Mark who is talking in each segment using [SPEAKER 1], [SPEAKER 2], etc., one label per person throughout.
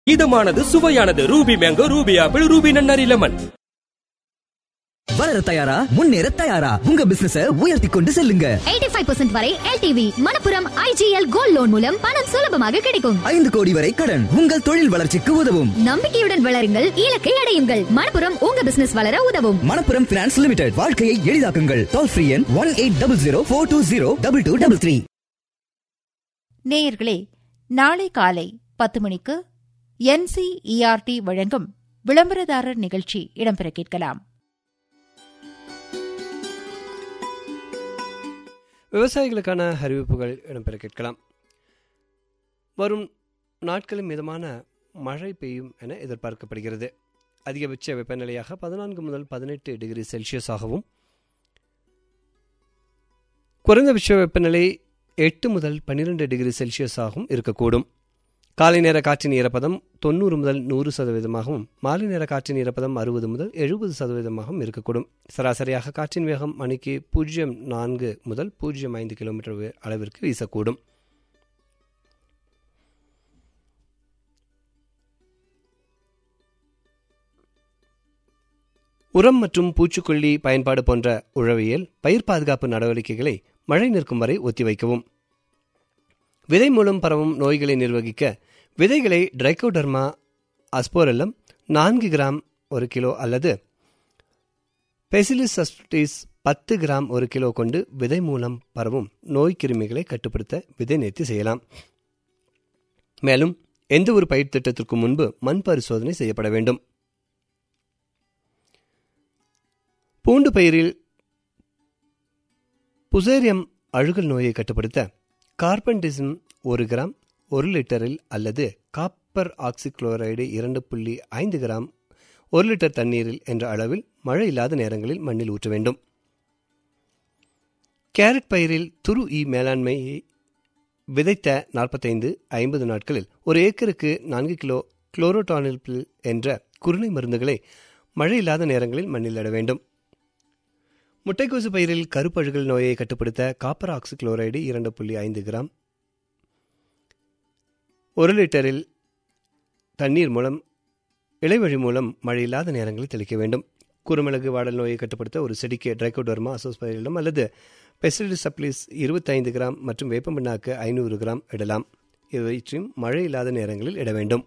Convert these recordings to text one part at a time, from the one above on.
[SPEAKER 1] இதமானது சுவையானது Ruby mango Ruby apple Ruby நன்னாரி lemon
[SPEAKER 2] வளர தயாரா முன்னேற தயாரா உங்க பிசினஸ உயர்த்தி கொண்டு செல்லுங்க
[SPEAKER 3] 85% வரை LTV Manappuram IGL gold loan மூலம் பணம் சுலபமாக கிடைக்கும்
[SPEAKER 2] ஐந்து கோடி வரை கடன் உங்கள் தொழில் வளர்ச்சிக்கு உதவும்
[SPEAKER 3] நம்பிக்கையுடன் வளருங்கள் இலக்கை அடையுங்கள் மணப்புரம் உங்க பிசினஸ் வளர உதவும்
[SPEAKER 2] மணப்புரம் பினான்ஸ் லிமிடெட் வாழ்க்கையை எளிதாக்குங்கள் டோல் ஃப்ரீ எண் one eight double zero four two zero double two double three
[SPEAKER 4] நேயர்களே நாளை காலை பத்து மணிக்கு என்சிஇஆர்டி வழங்கும் விளம்பரதாரர் நிகழ்ச்சி இடம்பெற கேட்கலாம்
[SPEAKER 5] விவசாயிகளுக்கான அறிவிப்புகள் இடம்பெற கேட்கலாம் வரும் நாட்களில் மிதமான மழை பெய்யும் என எதிர்பார்க்கப்படுகிறது அதிகபட்ச வெப்பநிலையாக பதினான்கு முதல் பதினெட்டு டிகிரி செல்சியஸாகவும் குறைந்தபட்ச வெப்பநிலை எட்டு முதல் பன்னிரெண்டு டிகிரி செல்சியஸாகவும் இருக்கக்கூடும் காலை நேர காற்றின் ஈரப்பதம் தொண்ணூறு முதல் நூறு சதவீதமாகவும் மாலை நேர காற்றின் ஈரப்பதம் அறுபது முதல் எழுபது சதவீதமாகவும் இருக்கக்கூடும் சராசரியாக காற்றின் வேகம் மணிக்கு பூஜ்ஜியம் நான்கு முதல் பூஜ்ஜியம் ஐந்து கிலோமீட்டர் வே- அளவிற்கு வீசக்கூடும் உரம் மற்றும் பூச்சிக்கொல்லி பயன்பாடு போன்ற உழவியல் பயிர் பாதுகாப்பு நடவடிக்கைகளை மழை நிற்கும் வரை ஒத்திவைக்கவும் விதை மூலம் பரவும் நோய்களை நிர்வகிக்க விதைகளை ட்ரைகோடர்மா அஸ்போரெல்லம் நான்கு கிராம் ஒரு கிலோ அல்லது பெசிலிஸ் சஸ்டிஸ் பத்து கிராம் ஒரு கிலோ கொண்டு விதை மூலம் பரவும் நோய் கிருமிகளை கட்டுப்படுத்த விதை நேர்த்தி செய்யலாம் மேலும் எந்த ஒரு பயிர் திட்டத்திற்கு முன்பு மண் பரிசோதனை செய்யப்பட வேண்டும் பூண்டு பயிரில் புசேரியம் அழுகல் நோயை கட்டுப்படுத்த கார்பன்டிசம் ஒரு கிராம் ஒரு லிட்டரில் அல்லது காப்பர் ஆக்சிக்ளோரைடு இரண்டு புள்ளி ஐந்து கிராம் ஒரு லிட்டர் தண்ணீரில் என்ற அளவில் மழை இல்லாத நேரங்களில் மண்ணில் ஊற்ற வேண்டும் கேரட் பயிரில் துரு ஈ மேலாண்மையை விதைத்த நாற்பத்தைந்து ஐம்பது நாட்களில் ஒரு ஏக்கருக்கு நான்கு கிலோ குளோரோடானில் என்ற குருணை மருந்துகளை மழை இல்லாத நேரங்களில் மண்ணில் இட வேண்டும் முட்டைக்கோசு பயிரில் கருப்பழுகல் நோயை கட்டுப்படுத்த காப்பர் ஆக்சிக்ளோரைடு இரண்டு புள்ளி ஐந்து கிராம் ஒரு லிட்டரில் தண்ணீர் மூலம் இலைவழி மூலம் மழை இல்லாத நேரங்களில் தெளிக்க வேண்டும் குறுமிளகு வாடல் நோயை கட்டுப்படுத்த ஒரு செடிக்கு ட்ரைகோடர்மா அசோஸ்பைரிடம் அல்லது பெசிலிடி சப்ளிஸ் இருபத்தைந்து கிராம் மற்றும் வேப்பமண்ணாக்கு ஐநூறு கிராம் இடலாம் இவற்றையும் மழை இல்லாத நேரங்களில் இட வேண்டும்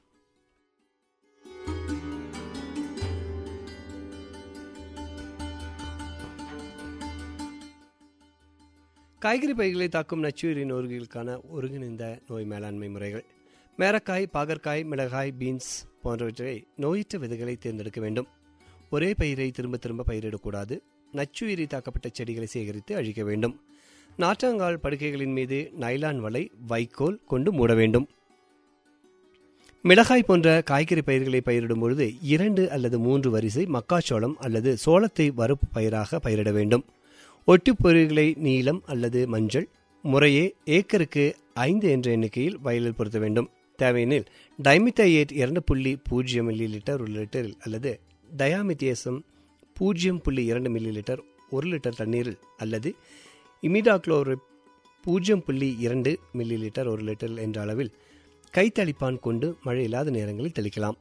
[SPEAKER 5] காய்கறி பயிர்களை தாக்கும் நச்சுயிரி நோய்களுக்கான ஒருங்கிணைந்த நோய் மேலாண்மை முறைகள் மேரக்காய் பாகற்காய் மிளகாய் பீன்ஸ் போன்றவற்றை நோயற்ற விதைகளை தேர்ந்தெடுக்க வேண்டும் ஒரே பயிரை திரும்ப திரும்ப பயிரிடக்கூடாது நச்சுயிரி தாக்கப்பட்ட செடிகளை சேகரித்து அழிக்க வேண்டும் நாற்றாங்கால் படுக்கைகளின் மீது நைலான் வலை வைக்கோல் கொண்டு மூட வேண்டும் மிளகாய் போன்ற காய்கறி பயிர்களை பயிரிடும் பொழுது இரண்டு அல்லது மூன்று வரிசை மக்காச்சோளம் அல்லது சோளத்தை வறுப்பு பயிராக பயிரிட வேண்டும் ஒட்டுப் பொருள்களை நீலம் அல்லது மஞ்சள் முறையே ஏக்கருக்கு ஐந்து என்ற எண்ணிக்கையில் வயலில் பொருத்த வேண்டும் தேவையெனில் டைமித்தையேட் இரண்டு புள்ளி பூஜ்ஜியம் மில்லி லிட்டர் ஒரு லிட்டரில் அல்லது டயாமித்தியசம் பூஜ்ஜியம் புள்ளி இரண்டு மில்லி லிட்டர் ஒரு லிட்டர் தண்ணீரில் அல்லது இமிடாக்ளோரிப் பூஜ்ஜியம் புள்ளி இரண்டு மில்லி லிட்டர் ஒரு லிட்டர் என்ற அளவில் கைத்தளிப்பான் கொண்டு மழை இல்லாத நேரங்களில் தெளிக்கலாம்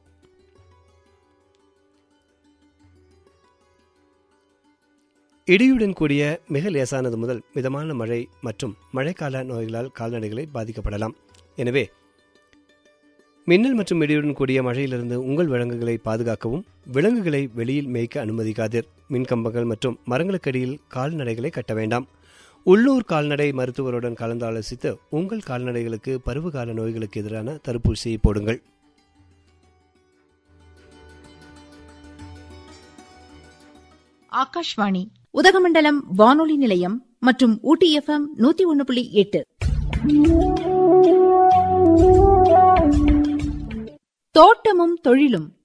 [SPEAKER 5] இடியுடன் கூடிய மிக லேசானது முதல் மிதமான மழை மற்றும் மழைக்கால நோய்களால் கால்நடைகளை பாதிக்கப்படலாம் எனவே மின்னல் மற்றும் இடியுடன் கூடிய மழையிலிருந்து உங்கள் விலங்குகளை பாதுகாக்கவும் விலங்குகளை வெளியில் மேய்க்க அனுமதிக்காதீர் மின்கம்பங்கள் மற்றும் மரங்களுக்கடியில் கால்நடைகளை கட்ட வேண்டாம் உள்ளூர் கால்நடை மருத்துவருடன் கலந்து ஆலோசித்து உங்கள் கால்நடைகளுக்கு பருவகால நோய்களுக்கு எதிரான தடுப்பூசியை போடுங்கள்
[SPEAKER 4] ஆகாஷ்வாணி உதகமண்டலம் வானொலி நிலையம் மற்றும் ஊட்டி எஃப்எம் நூத்தி ஒன்னு புள்ளி எட்டு தோட்டமும் தொழிலும்